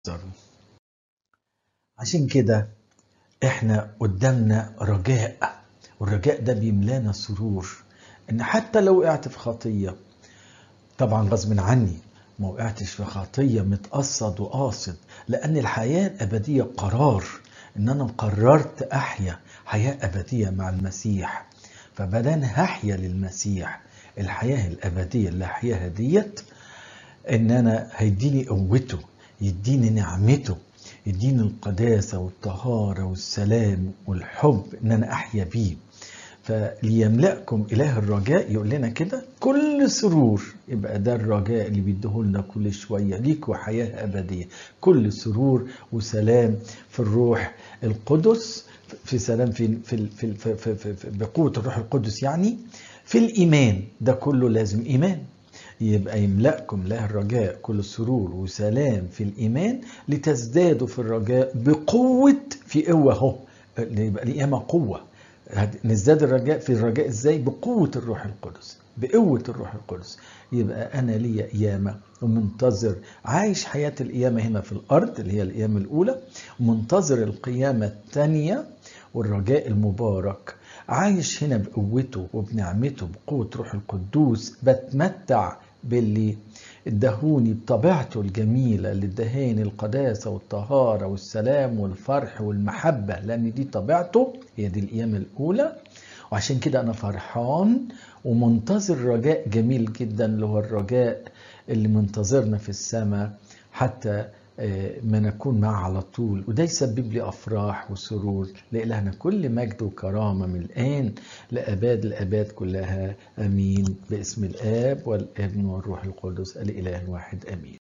يحذروا عشان كده احنا قدامنا رجاء والرجاء ده بيملانا سرور ان حتى لو وقعت في خطيه طبعا غصب عني ما وقعتش في خطيه متقصد وقاصد لان الحياه الابديه قرار ان انا قررت احيا حياه ابديه مع المسيح فبدل هحيا للمسيح الحياه الابديه اللي هحياها ديت ان انا هيديني قوته يديني نعمته يديني القداسه والطهاره والسلام والحب ان انا احيا بيه فليملأكم إله الرجاء يقول لنا كده كل سرور يبقى ده الرجاء اللي بيديهولنا كل شوية ليكوا حياة أبدية كل سرور وسلام في الروح القدس في سلام في في في, في, في, في, في بقوة الروح القدس يعني في الإيمان ده كله لازم إيمان يبقى يملأكم له الرجاء كل سرور وسلام في الإيمان لتزدادوا في الرجاء بقوة في قوة أهو يبقى القيامة قوة نزداد الرجاء في الرجاء ازاي بقوة الروح القدس بقوة الروح القدس يبقى أنا ليا قيامة ومنتظر عايش حياة القيامة هنا في الأرض اللي هي القيامة الأولى ومنتظر القيامة الثانية والرجاء المبارك عايش هنا بقوته وبنعمته بقوة روح القدوس بتمتع باللي ادهوني بطبيعته الجميلة اللي ادهاني القداسة والطهارة والسلام والفرح والمحبة لأن دي طبيعته هي دي القيامة الأولى وعشان كده أنا فرحان ومنتظر رجاء جميل جدا اللي هو الرجاء اللي منتظرنا في السماء حتى ما نكون معه على طول وده يسبب لي أفراح وسرور لإلهنا كل مجد وكرامة من الآن لأباد الأباد كلها أمين باسم الآب والابن والروح القدس الإله الواحد أمين